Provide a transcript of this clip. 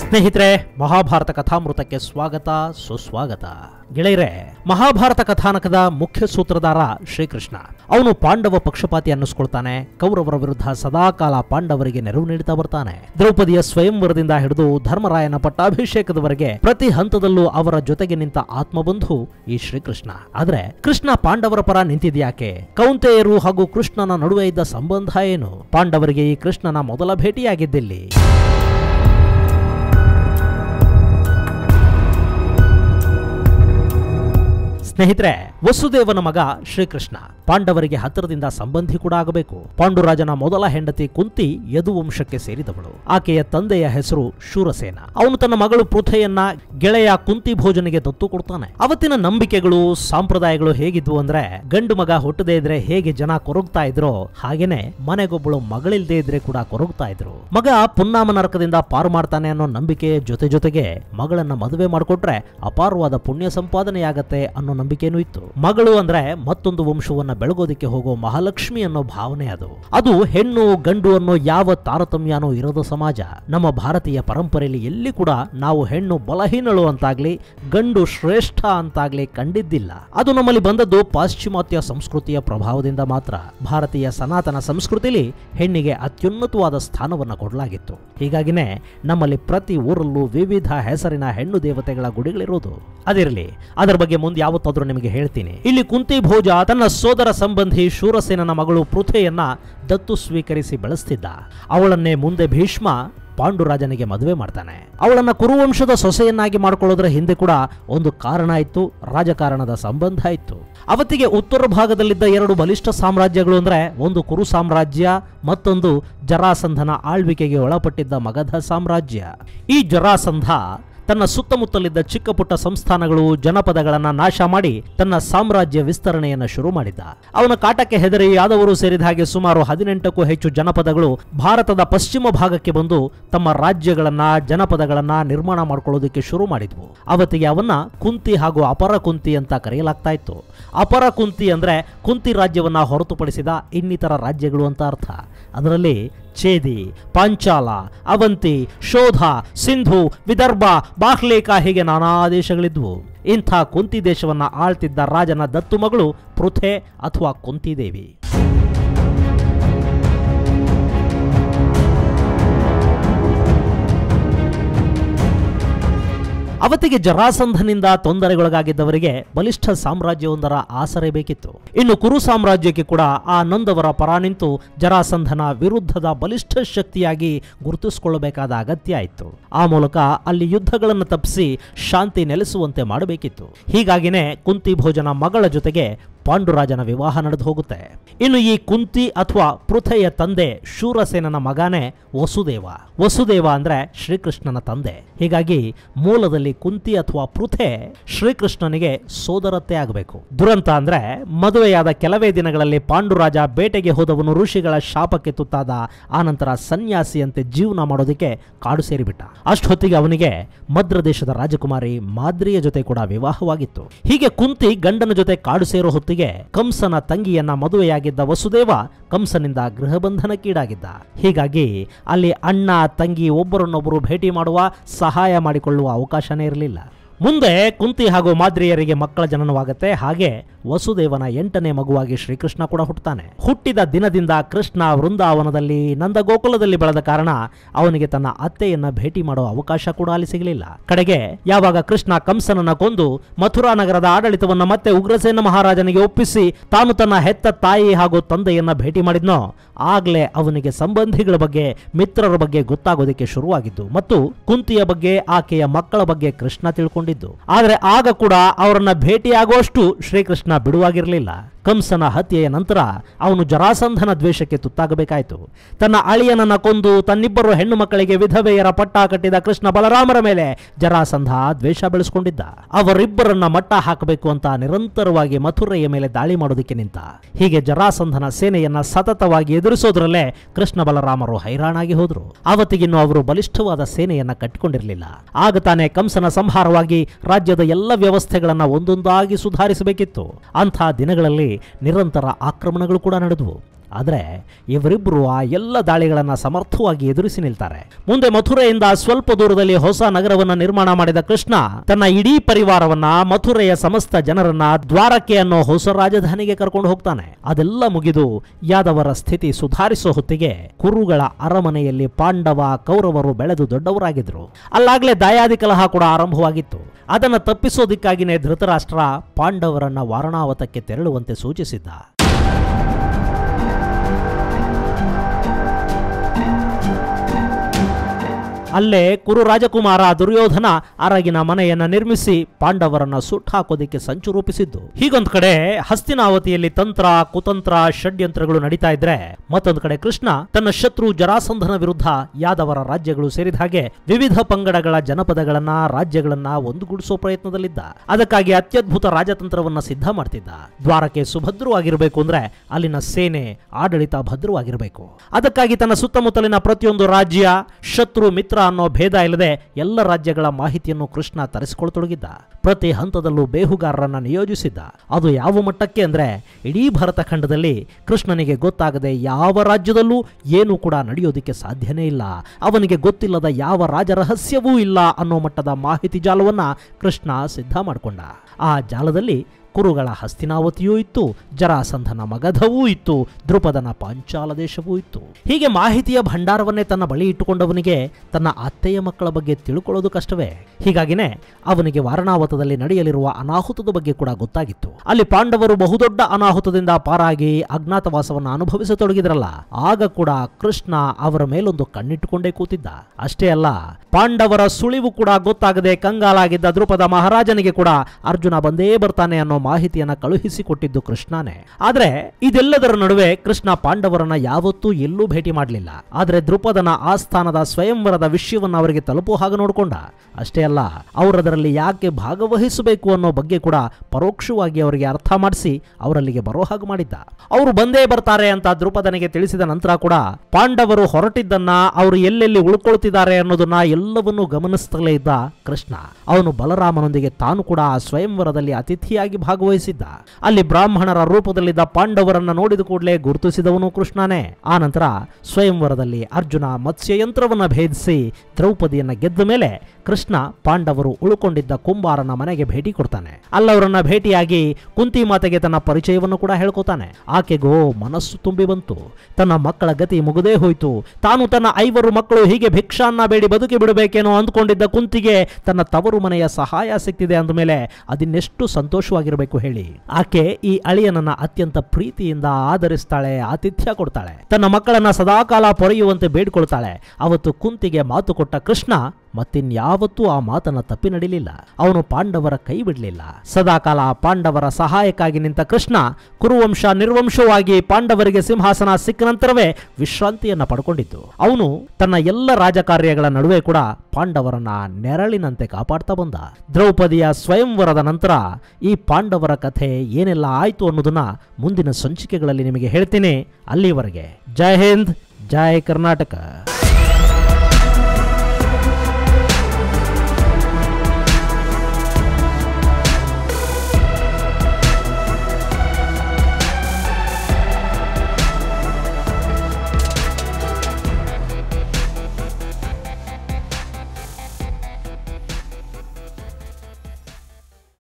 ಸ್ನೇಹಿತರೆ ಮಹಾಭಾರತ ಕಥಾಮೃತಕ್ಕೆ ಸ್ವಾಗತ ಸುಸ್ವಾಗತ ಗೆಳೆಯರೆ ಮಹಾಭಾರತ ಕಥಾನಕದ ಮುಖ್ಯ ಸೂತ್ರಧಾರ ಶ್ರೀಕೃಷ್ಣ ಅವನು ಪಾಂಡವ ಪಕ್ಷಪಾತಿ ಅನ್ನಿಸ್ಕೊಳ್ತಾನೆ ಕೌರವರ ವಿರುದ್ಧ ಸದಾಕಾಲ ಪಾಂಡವರಿಗೆ ನೆರವು ನೀಡುತ್ತಾ ಬರ್ತಾನೆ ದ್ರೌಪದಿಯ ಸ್ವಯಂವರದಿಂದ ಹಿಡಿದು ಧರ್ಮರಾಯನ ಪಟ್ಟಾಭಿಷೇಕದವರೆಗೆ ಪ್ರತಿ ಹಂತದಲ್ಲೂ ಅವರ ಜೊತೆಗೆ ನಿಂತ ಆತ್ಮಬಂಧು ಈ ಶ್ರೀಕೃಷ್ಣ ಆದ್ರೆ ಕೃಷ್ಣ ಪಾಂಡವರ ಪರ ನಿಂತಿದ್ಯಾಕೆ ಕೌಂತೆಯರು ಹಾಗೂ ಕೃಷ್ಣನ ನಡುವೆ ಇದ್ದ ಸಂಬಂಧ ಏನು ಪಾಂಡವರಿಗೆ ಈ ಕೃಷ್ಣನ ಮೊದಲ ಭೇಟಿಯಾಗಿದ್ದಿಲ್ಲಿ ಸ್ನೇಹಿತರೆ ವಸುದೇವನ ಮಗ ಶ್ರೀಕೃಷ್ಣ ಪಾಂಡವರಿಗೆ ಹತ್ತಿರದಿಂದ ಸಂಬಂಧಿ ಕೂಡ ಆಗಬೇಕು ಪಾಂಡುರಾಜನ ಮೊದಲ ಹೆಂಡತಿ ಕುಂತಿ ಯದುವಂಶಕ್ಕೆ ಸೇರಿದವಳು ಆಕೆಯ ತಂದೆಯ ಹೆಸರು ಶೂರಸೇನ ಅವನು ತನ್ನ ಮಗಳು ಪೃಥೆಯನ್ನ ಗೆಳೆಯ ಕುಂತಿ ಭೋಜನಿಗೆ ದತ್ತು ಕೊಡ್ತಾನೆ ಅವತ್ತಿನ ನಂಬಿಕೆಗಳು ಸಂಪ್ರದಾಯಗಳು ಹೇಗಿದ್ವು ಅಂದ್ರೆ ಗಂಡು ಮಗ ಹುಟ್ಟದೇ ಇದ್ರೆ ಹೇಗೆ ಜನ ಕೊರಗ್ತಾ ಇದ್ರೋ ಹಾಗೇನೆ ಮನೆಗೊಬ್ಬಳು ಮಗಳಿಲ್ದೇ ಇದ್ರೆ ಕೂಡ ಕೊರಗ್ತಾ ಇದ್ರು ಮಗ ಪುನ್ನಾಮ ನರಕದಿಂದ ಪಾರು ಮಾಡ್ತಾನೆ ಅನ್ನೋ ನಂಬಿಕೆ ಜೊತೆ ಜೊತೆಗೆ ಮಗಳನ್ನ ಮದುವೆ ಮಾಡಿಕೊಟ್ರೆ ಅಪಾರವಾದ ಪುಣ್ಯ ಸಂಪಾದನೆಯಾಗತ್ತೆ ಅನ್ನೋ ನಂಬಿಕೆನೂ ಇತ್ತು ಮಗಳು ಅಂದ್ರೆ ಮತ್ತೊಂದು ವಂಶವನ್ನ ಬೆಳಗೋದಿಕ್ಕೆ ಹೋಗೋ ಮಹಾಲಕ್ಷ್ಮಿ ಅನ್ನೋ ಭಾವನೆ ಅದು ಅದು ಹೆಣ್ಣು ಗಂಡು ಅನ್ನೋ ಯಾವ ತಾರತಮ್ಯನೂ ಇರೋದು ಸಮಾಜ ನಮ್ಮ ಭಾರತೀಯ ಪರಂಪರೆಯಲ್ಲಿ ಎಲ್ಲಿ ಕೂಡ ನಾವು ಹೆಣ್ಣು ಬಲಹೀನಳು ಅಂತಾಗ್ಲಿ ಗಂಡು ಶ್ರೇಷ್ಠ ಅಂತಾಗ್ಲಿ ಕಂಡಿದ್ದಿಲ್ಲ ಅದು ನಮ್ಮಲ್ಲಿ ಬಂದದ್ದು ಪಾಶ್ಚಿಮಾತ್ಯ ಸಂಸ್ಕೃತಿಯ ಪ್ರಭಾವದಿಂದ ಮಾತ್ರ ಭಾರತೀಯ ಸನಾತನ ಸಂಸ್ಕೃತಿಲಿ ಹೆಣ್ಣಿಗೆ ಅತ್ಯುನ್ನತವಾದ ಸ್ಥಾನವನ್ನ ಕೊಡಲಾಗಿತ್ತು ಹೀಗಾಗಿನೇ ನಮ್ಮಲ್ಲಿ ಪ್ರತಿ ಊರಲ್ಲೂ ವಿವಿಧ ಹೆಸರಿನ ಹೆಣ್ಣು ದೇವತೆಗಳ ಗುಡಿಗಳಿರೋದು ಅದಿರಲಿ ಅದರ ಬಗ್ಗೆ ಮುಂದೆ ಯಾವತ್ತಾದ್ರೂ ನಿಮಗೆ ಹೇಳ್ತೀನಿ ಇಲ್ಲಿ ಕುಂತಿ ಭೋಜ ತನ್ನ ಸೋದರ ಸಂಬಂಧಿ ಶೂರಸೇನನ ಮಗಳು ಪೃಥೆಯನ್ನ ದತ್ತು ಸ್ವೀಕರಿಸಿ ಬೆಳೆಸ್ತಿದ್ದ ಅವಳನ್ನೇ ಮುಂದೆ ಭೀಷ್ಮ ಪಾಂಡುರಾಜನಿಗೆ ಮದುವೆ ಮಾಡ್ತಾನೆ ಅವಳನ್ನ ಕುರುವಂಶದ ಸೊಸೆಯನ್ನಾಗಿ ಮಾಡ್ಕೊಳ್ಳೋದ್ರ ಹಿಂದೆ ಕೂಡ ಒಂದು ಕಾರಣ ಇತ್ತು ರಾಜಕಾರಣದ ಸಂಬಂಧ ಇತ್ತು ಅವತ್ತಿಗೆ ಉತ್ತರ ಭಾಗದಲ್ಲಿದ್ದ ಎರಡು ಬಲಿಷ್ಠ ಸಾಮ್ರಾಜ್ಯಗಳು ಅಂದ್ರೆ ಒಂದು ಕುರು ಸಾಮ್ರಾಜ್ಯ ಮತ್ತೊಂದು ಜರಾಸಂಧನ ಆಳ್ವಿಕೆಗೆ ಒಳಪಟ್ಟಿದ್ದ ಮಗಧ ಸಾಮ್ರಾಜ್ಯ ಈ ಜರಾಸಂಧ ತನ್ನ ಸುತ್ತಮುತ್ತಲಿದ್ದ ಚಿಕ್ಕ ಪುಟ್ಟ ಸಂಸ್ಥಾನಗಳು ಜನಪದಗಳನ್ನ ನಾಶ ಮಾಡಿ ತನ್ನ ಸಾಮ್ರಾಜ್ಯ ವಿಸ್ತರಣೆಯನ್ನ ಶುರು ಮಾಡಿದ್ದ ಅವನ ಕಾಟಕ್ಕೆ ಹೆದರಿ ಯಾದವರು ಸೇರಿದ ಹಾಗೆ ಸುಮಾರು ಹದಿನೆಂಟಕ್ಕೂ ಹೆಚ್ಚು ಜನಪದಗಳು ಭಾರತದ ಪಶ್ಚಿಮ ಭಾಗಕ್ಕೆ ಬಂದು ತಮ್ಮ ರಾಜ್ಯಗಳನ್ನ ಜನಪದಗಳನ್ನ ನಿರ್ಮಾಣ ಮಾಡ್ಕೊಳ್ಳೋದಕ್ಕೆ ಶುರು ಮಾಡಿದ್ವು ಅವತ್ತಿಗೆ ಅವನ್ನ ಕುಂತಿ ಹಾಗೂ ಅಪರ ಕುಂತಿ ಅಂತ ಕರೆಯಲಾಗ್ತಾ ಇತ್ತು ಅಪರ ಕುಂತಿ ಅಂದ್ರೆ ಕುಂತಿ ರಾಜ್ಯವನ್ನ ಹೊರತುಪಡಿಸಿದ ಇನ್ನಿತರ ರಾಜ್ಯಗಳು ಅಂತ ಅರ್ಥ ಅದರಲ್ಲಿ ಛೇದಿ ಪಾಂಚಾಲ ಅವಂತಿ ಶೋಧ ಸಿಂಧು ವಿದರ್ಭ ಬಾಹ್ಲೇಕ ಹೀಗೆ ನಾನಾ ದೇಶಗಳಿದ್ವು ಇಂಥ ಕುಂತಿ ದೇಶವನ್ನ ಆಳ್ತಿದ್ದ ರಾಜನ ದತ್ತು ಮಗಳು ಪೃಥೆ ಅಥವಾ ಕುಂತಿದೇವಿ ಅವತ್ತಿಗೆ ಜರಾಸಂಧನಿಂದ ತೊಂದರೆಗೊಳಗಾಗಿದ್ದವರಿಗೆ ಬಲಿಷ್ಠ ಸಾಮ್ರಾಜ್ಯವೊಂದರ ಆಸರೆ ಬೇಕಿತ್ತು ಇನ್ನು ಕುರು ಸಾಮ್ರಾಜ್ಯಕ್ಕೆ ಕೂಡ ಆ ನೊಂದವರ ಪರ ನಿಂತು ಜರಾಸಂಧನ ವಿರುದ್ಧದ ಬಲಿಷ್ಠ ಶಕ್ತಿಯಾಗಿ ಗುರುತಿಸಿಕೊಳ್ಳಬೇಕಾದ ಅಗತ್ಯ ಇತ್ತು ಆ ಮೂಲಕ ಅಲ್ಲಿ ಯುದ್ಧಗಳನ್ನು ತಪ್ಪಿಸಿ ಶಾಂತಿ ನೆಲೆಸುವಂತೆ ಮಾಡಬೇಕಿತ್ತು ಹೀಗಾಗಿನೇ ಕುಂತಿ ಭೋಜನ ಮಗಳ ಜೊತೆಗೆ ಪಾಂಡುರಾಜನ ವಿವಾಹ ನಡೆದು ಹೋಗುತ್ತೆ ಇನ್ನು ಈ ಕುಂತಿ ಅಥವಾ ಪೃಥೆಯ ತಂದೆ ಶೂರಸೇನನ ಮಗನೇ ವಸುದೇವ ವಸುದೇವ ಅಂದ್ರೆ ಶ್ರೀಕೃಷ್ಣನ ತಂದೆ ಹೀಗಾಗಿ ಮೂಲದಲ್ಲಿ ಕುಂತಿ ಅಥವಾ ಪೃಥೆ ಶ್ರೀಕೃಷ್ಣನಿಗೆ ಸೋದರತ್ತೆ ಆಗಬೇಕು ದುರಂತ ಅಂದ್ರೆ ಮದುವೆಯಾದ ಕೆಲವೇ ದಿನಗಳಲ್ಲಿ ಪಾಂಡುರಾಜ ಬೇಟೆಗೆ ಹೋದವನು ಋಷಿಗಳ ಶಾಪಕ್ಕೆ ತುತ್ತಾದ ಆನಂತರ ಸನ್ಯಾಸಿಯಂತೆ ಜೀವನ ಮಾಡೋದಕ್ಕೆ ಕಾಡು ಸೇರಿಬಿಟ್ಟ ಅಷ್ಟೊತ್ತಿಗೆ ಅವನಿಗೆ ಮದ್ರ ದೇಶದ ರಾಜಕುಮಾರಿ ಮಾದ್ರಿಯ ಜೊತೆ ಕೂಡ ವಿವಾಹವಾಗಿತ್ತು ಹೀಗೆ ಕುಂತಿ ಗಂಡನ ಜೊತೆ ಕಾಡು ಸೇರೋ ಹೊತ್ತಿಗೆ ಕಂಸನ ತಂಗಿಯನ್ನ ಮದುವೆಯಾಗಿದ್ದ ವಸುದೇವ ಕಂಸನಿಂದ ಗೃಹಬಂಧನಕ್ಕೀಡಾಗಿದ್ದ ಹೀಗಾಗಿ ಅಲ್ಲಿ ಅಣ್ಣ ತಂಗಿ ಒಬ್ಬರನ್ನೊಬ್ಬರು ಭೇಟಿ ಮಾಡುವ ಸಹಾಯ ಮಾಡಿಕೊಳ್ಳುವ ಅವಕಾಶನೇ ಇರಲಿಲ್ಲ ಮುಂದೆ ಕುಂತಿ ಹಾಗೂ ಮಾದ್ರಿಯರಿಗೆ ಮಕ್ಕಳ ಜನನವಾಗುತ್ತೆ ಹಾಗೆ ವಸುದೇವನ ಎಂಟನೇ ಮಗುವಾಗಿ ಶ್ರೀಕೃಷ್ಣ ಕೂಡ ಹುಟ್ಟುತ್ತಾನೆ ಹುಟ್ಟಿದ ದಿನದಿಂದ ಕೃಷ್ಣ ವೃಂದಾವನದಲ್ಲಿ ನಂದಗೋಕುಲದಲ್ಲಿ ಬೆಳೆದ ಕಾರಣ ಅವನಿಗೆ ತನ್ನ ಅತ್ತೆಯನ್ನ ಭೇಟಿ ಮಾಡುವ ಅವಕಾಶ ಕೂಡ ಅಲ್ಲಿ ಸಿಗಲಿಲ್ಲ ಕಡೆಗೆ ಯಾವಾಗ ಕೃಷ್ಣ ಕಂಸನನ್ನ ಕೊಂದು ಮಥುರಾ ನಗರದ ಆಡಳಿತವನ್ನ ಮತ್ತೆ ಉಗ್ರಸೇನ ಮಹಾರಾಜನಿಗೆ ಒಪ್ಪಿಸಿ ತಾನು ತನ್ನ ಹೆತ್ತ ತಾಯಿ ಹಾಗೂ ತಂದೆಯನ್ನ ಭೇಟಿ ಮಾಡಿದ್ನೋ ಆಗ್ಲೇ ಅವನಿಗೆ ಸಂಬಂಧಿಗಳ ಬಗ್ಗೆ ಮಿತ್ರರ ಬಗ್ಗೆ ಗೊತ್ತಾಗೋದಕ್ಕೆ ಶುರುವಾಗಿದ್ದು ಮತ್ತು ಕುಂತಿಯ ಬಗ್ಗೆ ಆಕೆಯ ಮಕ್ಕಳ ಬಗ್ಗೆ ಕೃಷ್ಣ ತಿಳ್ಕೊಂಡಿದ್ದು ಆದ್ರೆ ಆಗ ಕೂಡ ಅವರನ್ನ ಭೇಟಿಯಾಗುವಷ್ಟು ಶ್ರೀಕೃಷ್ಣ ಬಿಡುವಾಗಿರಲಿಲ್ಲ ಕಂಸನ ಹತ್ಯೆಯ ನಂತರ ಅವನು ಜರಾಸಂಧನ ದ್ವೇಷಕ್ಕೆ ತುತ್ತಾಗಬೇಕಾಯಿತು ತನ್ನ ಅಳಿಯನನ್ನ ಕೊಂದು ತನ್ನಿಬ್ಬರು ಹೆಣ್ಣು ಮಕ್ಕಳಿಗೆ ವಿಧವೆಯರ ಪಟ್ಟ ಕಟ್ಟಿದ ಕೃಷ್ಣ ಬಲರಾಮರ ಮೇಲೆ ಜರಾಸಂಧ ದ್ವೇಷ ಬೆಳೆಸ್ಕೊಂಡಿದ್ದ ಅವರಿಬ್ಬರನ್ನ ಮಟ್ಟ ಹಾಕಬೇಕು ಅಂತ ನಿರಂತರವಾಗಿ ಮಥುರೆಯ ಮೇಲೆ ದಾಳಿ ಮಾಡೋದಕ್ಕೆ ನಿಂತ ಹೀಗೆ ಜರಾಸಂಧನ ಸೇನೆಯನ್ನ ಸತತವಾಗಿ ಎದುರಿಸೋದ್ರಲ್ಲೇ ಕೃಷ್ಣ ಬಲರಾಮರು ಹೈರಾಣಾಗಿ ಹೋದ್ರು ಆವತ್ತಿಗಿನ್ನು ಅವರು ಬಲಿಷ್ಠವಾದ ಸೇನೆಯನ್ನ ಕಟ್ಟಿಕೊಂಡಿರಲಿಲ್ಲ ಆಗ ತಾನೇ ಕಂಸನ ಸಂಹಾರವಾಗಿ ರಾಜ್ಯದ ಎಲ್ಲ ವ್ಯವಸ್ಥೆಗಳನ್ನ ಒಂದೊಂದಾಗಿ ಸುಧಾರಿಸಬೇಕಿತ್ತು ಅಂಥ ದಿನಗಳಲ್ಲಿ ನಿರಂತರ ಆಕ್ರಮಣಗಳು ಕೂಡ ನಡೆದವು ಆದ್ರೆ ಇವರಿಬ್ರು ಆ ಎಲ್ಲ ದಾಳಿಗಳನ್ನ ಸಮರ್ಥವಾಗಿ ಎದುರಿಸಿ ನಿಲ್ತಾರೆ ಮುಂದೆ ಮಥುರೆಯಿಂದ ಸ್ವಲ್ಪ ದೂರದಲ್ಲಿ ಹೊಸ ನಗರವನ್ನ ನಿರ್ಮಾಣ ಮಾಡಿದ ಕೃಷ್ಣ ತನ್ನ ಇಡೀ ಪರಿವಾರವನ್ನ ಮಥುರೆಯ ಸಮಸ್ತ ಜನರನ್ನ ದ್ವಾರಕೆ ಅನ್ನೋ ಹೊಸ ರಾಜಧಾನಿಗೆ ಕರ್ಕೊಂಡು ಹೋಗ್ತಾನೆ ಅದೆಲ್ಲ ಮುಗಿದು ಯಾದವರ ಸ್ಥಿತಿ ಸುಧಾರಿಸೋ ಹೊತ್ತಿಗೆ ಕುರುಗಳ ಅರಮನೆಯಲ್ಲಿ ಪಾಂಡವ ಕೌರವರು ಬೆಳೆದು ದೊಡ್ಡವರಾಗಿದ್ರು ಅಲ್ಲಾಗ್ಲೇ ದಾಯಾದಿ ಕಲಹ ಕೂಡ ಆರಂಭವಾಗಿತ್ತು ಅದನ್ನ ತಪ್ಪಿಸೋದಿಕ್ಕಾಗಿನೇ ಧೃತರಾಷ್ಟ್ರ ಪಾಂಡವರನ್ನ ವಾರಣಾವತಕ್ಕೆ ತೆರಳುವಂತೆ ಸೂಚಿಸಿದ್ದ ಅಲ್ಲೇ ಕುರು ರಾಜಕುಮಾರ ದುರ್ಯೋಧನ ಅರಗಿನ ಮನೆಯನ್ನ ನಿರ್ಮಿಸಿ ಪಾಂಡವರನ್ನ ಸುಟ್ಟಾಕೋದಿಕ್ಕೆ ಸಂಚು ರೂಪಿಸಿದ್ದು ಹೀಗೊಂದ್ ಕಡೆ ಹಸ್ತಿನಾವತಿಯಲ್ಲಿ ತಂತ್ರ ಕುತಂತ್ರ ಷಡ್ಯಂತ್ರಗಳು ನಡೀತಾ ಇದ್ರೆ ಮತ್ತೊಂದು ಕಡೆ ಕೃಷ್ಣ ತನ್ನ ಶತ್ರು ಜರಾಸಂಧನ ವಿರುದ್ಧ ಯಾದವರ ರಾಜ್ಯಗಳು ಸೇರಿದ ಹಾಗೆ ವಿವಿಧ ಪಂಗಡಗಳ ಜನಪದಗಳನ್ನ ರಾಜ್ಯಗಳನ್ನ ಒಂದುಗೂಡಿಸೋ ಪ್ರಯತ್ನದಲ್ಲಿದ್ದ ಅದಕ್ಕಾಗಿ ಅತ್ಯದ್ಭುತ ರಾಜತಂತ್ರವನ್ನ ಸಿದ್ಧ ಮಾಡ್ತಿದ್ದ ದ್ವಾರಕ್ಕೆ ಸುಭದ್ರವಾಗಿರಬೇಕು ಅಂದ್ರೆ ಅಲ್ಲಿನ ಸೇನೆ ಆಡಳಿತ ಭದ್ರವಾಗಿರಬೇಕು ಅದಕ್ಕಾಗಿ ತನ್ನ ಸುತ್ತಮುತ್ತಲಿನ ಪ್ರತಿಯೊಂದು ರಾಜ್ಯ ಶತ್ರು ಮಿತ್ರ ಅನ್ನೋ ಭೇದ ಇಲ್ಲದೆ ಎಲ್ಲ ರಾಜ್ಯಗಳ ಮಾಹಿತಿಯನ್ನು ಕೃಷ್ಣ ತರಿಸಿಕೊಳ್ತೊಡಗಿದ್ದ ಪ್ರತಿ ಹಂತದಲ್ಲೂ ಬೇಹುಗಾರರನ್ನ ನಿಯೋಜಿಸಿದ್ದ ಅದು ಯಾವ ಮಟ್ಟಕ್ಕೆ ಅಂದ್ರೆ ಇಡೀ ಭರತ ಖಂಡದಲ್ಲಿ ಕೃಷ್ಣನಿಗೆ ಗೊತ್ತಾಗದೆ ಯಾವ ರಾಜ್ಯದಲ್ಲೂ ಏನೂ ಕೂಡ ನಡೆಯೋದಿಕ್ಕೆ ಸಾಧ್ಯನೇ ಇಲ್ಲ ಅವನಿಗೆ ಗೊತ್ತಿಲ್ಲದ ಯಾವ ರಾಜರಹಸ್ಯವೂ ಇಲ್ಲ ಅನ್ನೋ ಮಟ್ಟದ ಮಾಹಿತಿ ಜಾಲವನ್ನ ಕೃಷ್ಣ ಸಿದ್ಧ ಮಾಡಿಕೊಂಡ ಆ ಜಾಲದಲ್ಲಿ ಕುರುಗಳ ಹಸ್ತಿನಾವತಿಯೂ ಇತ್ತು ಜರಾಸಂಧನ ಮಗಧವೂ ಇತ್ತು ದೃಪದನ ಪಾಂಚಾಲ ದೇಶವೂ ಇತ್ತು ಹೀಗೆ ಮಾಹಿತಿಯ ಭಂಡಾರವನ್ನೇ ತನ್ನ ಬಳಿ ಇಟ್ಟುಕೊಂಡವನಿಗೆ ತನ್ನ ಅತ್ತೆಯ ಮಕ್ಕಳ ಬಗ್ಗೆ ತಿಳ್ಕೊಳ್ಳೋದು ಕಷ್ಟವೇ ಹೀಗಾಗಿನೇ ಅವನಿಗೆ ವಾರಣಾವತದಲ್ಲಿ ನಡೆಯಲಿರುವ ಅನಾಹುತದ ಬಗ್ಗೆ ಕೂಡ ಗೊತ್ತಾಗಿತ್ತು ಅಲ್ಲಿ ಪಾಂಡವರು ಬಹುದೊಡ್ಡ ಅನಾಹುತದಿಂದ ಪಾರಾಗಿ ಅಜ್ಞಾತವಾಸವನ್ನು ಅನುಭವಿಸತೊಡಗಿದ್ರಲ್ಲ ಆಗ ಕೂಡ ಕೃಷ್ಣ ಅವರ ಮೇಲೊಂದು ಕಣ್ಣಿಟ್ಟುಕೊಂಡೇ ಕೂತಿದ್ದ ಅಷ್ಟೇ ಅಲ್ಲ ಪಾಂಡವರ ಸುಳಿವು ಕೂಡ ಗೊತ್ತಾಗದೆ ಕಂಗಾಲಾಗಿದ್ದ ದೃಪದ ಮಹಾರಾಜನಿಗೆ ಕೂಡ ಅರ್ಜುನ ಬಂದೇ ಬರ್ತಾನೆ ಅನ್ನೋ ಮಾಹಿತಿಯನ್ನ ಕಳುಹಿಸಿಕೊಟ್ಟಿದ್ದು ಕೃಷ್ಣನೇ ಆದ್ರೆ ಇದೆಲ್ಲದರ ನಡುವೆ ಕೃಷ್ಣ ಪಾಂಡವರನ್ನ ಯಾವತ್ತೂ ಎಲ್ಲೂ ಭೇಟಿ ಮಾಡಲಿಲ್ಲ ಆದ್ರೆ ದೃಪದನ ಆಸ್ಥಾನದ ಸ್ವಯಂವರದ ವಿಷಯವನ್ನ ಅವರಿಗೆ ತಲುಪುವ ಹಾಗೆ ನೋಡಿಕೊಂಡ ಅಷ್ಟೇ ಅಲ್ಲ ಅವರದರಲ್ಲಿ ಯಾಕೆ ಭಾಗವಹಿಸಬೇಕು ಅನ್ನೋ ಬಗ್ಗೆ ಕೂಡ ಪರೋಕ್ಷವಾಗಿ ಅವರಿಗೆ ಅರ್ಥ ಮಾಡಿಸಿ ಅವರಲ್ಲಿಗೆ ಬರೋ ಹಾಗೆ ಮಾಡಿದ್ದ ಅವರು ಬಂದೇ ಬರ್ತಾರೆ ಅಂತ ದೃಪದನಿಗೆ ತಿಳಿಸಿದ ನಂತರ ಕೂಡ ಪಾಂಡವರು ಹೊರಟಿದ್ದನ್ನ ಅವರು ಎಲ್ಲೆಲ್ಲಿ ಉಳ್ಕೊಳ್ತಿದ್ದಾರೆ ಅನ್ನೋದನ್ನ ಎಲ್ಲವನ್ನೂ ಗಮನಿಸ್ತಲೇ ಇದ್ದ ಕೃಷ್ಣ ಅವನು ಬಲರಾಮನೊಂದಿಗೆ ತಾನು ಕೂಡ ಆ ಸ್ವಯಂವರದಲ್ಲಿ ಅತಿಥಿಯಾಗಿ ಭಾಗವಹಿಸಿದ್ದ ಅಲ್ಲಿ ಬ್ರಾಹ್ಮಣರ ರೂಪದಲ್ಲಿದ್ದ ಪಾಂಡವರನ್ನ ನೋಡಿದ ಕೂಡಲೇ ಗುರುತಿಸಿದವನು ಕೃಷ್ಣನೇ ಆ ನಂತರ ಸ್ವಯಂವರದಲ್ಲಿ ಅರ್ಜುನ ಮತ್ಸ್ಯಯಂತ್ರವನ್ನ ಭೇದಿಸಿ ದ್ರೌಪದಿಯನ್ನ ಗೆದ್ದ ಮೇಲೆ ಕೃಷ್ಣ ಪಾಂಡವರು ಉಳ್ಕೊಂಡಿದ್ದ ಕುಂಬಾರನ ಮನೆಗೆ ಭೇಟಿ ಕೊಡ್ತಾನೆ ಅಲ್ಲವರನ್ನ ಭೇಟಿಯಾಗಿ ಕುಂತಿ ಮಾತೆಗೆ ತನ್ನ ಪರಿಚಯವನ್ನು ಕೂಡ ಹೇಳ್ಕೊತಾನೆ ಆಕೆಗೋ ಮನಸ್ಸು ತುಂಬಿ ಬಂತು ತನ್ನ ಮಕ್ಕಳ ಗತಿ ಮುಗದೇ ಹೋಯ್ತು ತಾನು ತನ್ನ ಐವರು ಮಕ್ಕಳು ಹೀಗೆ ಭಿಕ್ಷಾನ್ನ ಬೇಡಿ ಬದುಕಿ ಬಿಡಬೇಕೇನೋ ಅಂದ್ಕೊಂಡಿದ್ದ ಕುಂತಿಗೆ ತನ್ನ ತವರು ಮನೆಯ ಸಹಾಯ ಸಿಕ್ತಿದೆ ಅಂದಮೇಲೆ ಅದಿನ್ನೆಷ್ಟು ಸಂತೋಷವಾಗಿರಬೇಕು ಹೇಳಿ ಆಕೆ ಈ ಅಳಿಯನನ್ನ ಅತ್ಯಂತ ಪ್ರೀತಿಯಿಂದ ಆದರಿಸ್ತಾಳೆ ಆತಿಥ್ಯ ಕೊಡ್ತಾಳೆ ತನ್ನ ಮಕ್ಕಳನ್ನ ಸದಾಕಾಲ ಪೊರೆಯುವಂತೆ ಬೇಡ್ಕೊಳ್ತಾಳೆ ಅವತ್ತು ಕುಂತಿಗೆ ಮಾತು ಕೊಟ್ಟ ಕೃಷ್ಣ ಮತ್ತಿನ್ಯಾವತ್ತೂ ಆ ಮಾತನ್ನ ತಪ್ಪಿ ನಡಿಲಿಲ್ಲ ಅವನು ಪಾಂಡವರ ಕೈ ಬಿಡಲಿಲ್ಲ ಸದಾಕಾಲ ಪಾಂಡವರ ಸಹಾಯಕ್ಕಾಗಿ ನಿಂತ ಕೃಷ್ಣ ಕುರುವಂಶ ನಿರ್ವಂಶವಾಗಿ ಪಾಂಡವರಿಗೆ ಸಿಂಹಾಸನ ಸಿಕ್ಕ ನಂತರವೇ ವಿಶ್ರಾಂತಿಯನ್ನ ಪಡ್ಕೊಂಡಿದ್ದು ಅವನು ತನ್ನ ಎಲ್ಲ ರಾಜಕಾರ್ಯಗಳ ನಡುವೆ ಕೂಡ ಪಾಂಡವರನ್ನ ನೆರಳಿನಂತೆ ಕಾಪಾಡ್ತಾ ಬಂದ ದ್ರೌಪದಿಯ ಸ್ವಯಂವರದ ನಂತರ ಈ ಪಾಂಡವರ ಕಥೆ ಏನೆಲ್ಲ ಆಯ್ತು ಅನ್ನೋದನ್ನ ಮುಂದಿನ ಸಂಚಿಕೆಗಳಲ್ಲಿ ನಿಮಗೆ ಹೇಳ್ತೀನಿ ಅಲ್ಲಿವರೆಗೆ ಜೈ ಹಿಂದ್ ಜೈ ಕರ್ನಾಟಕ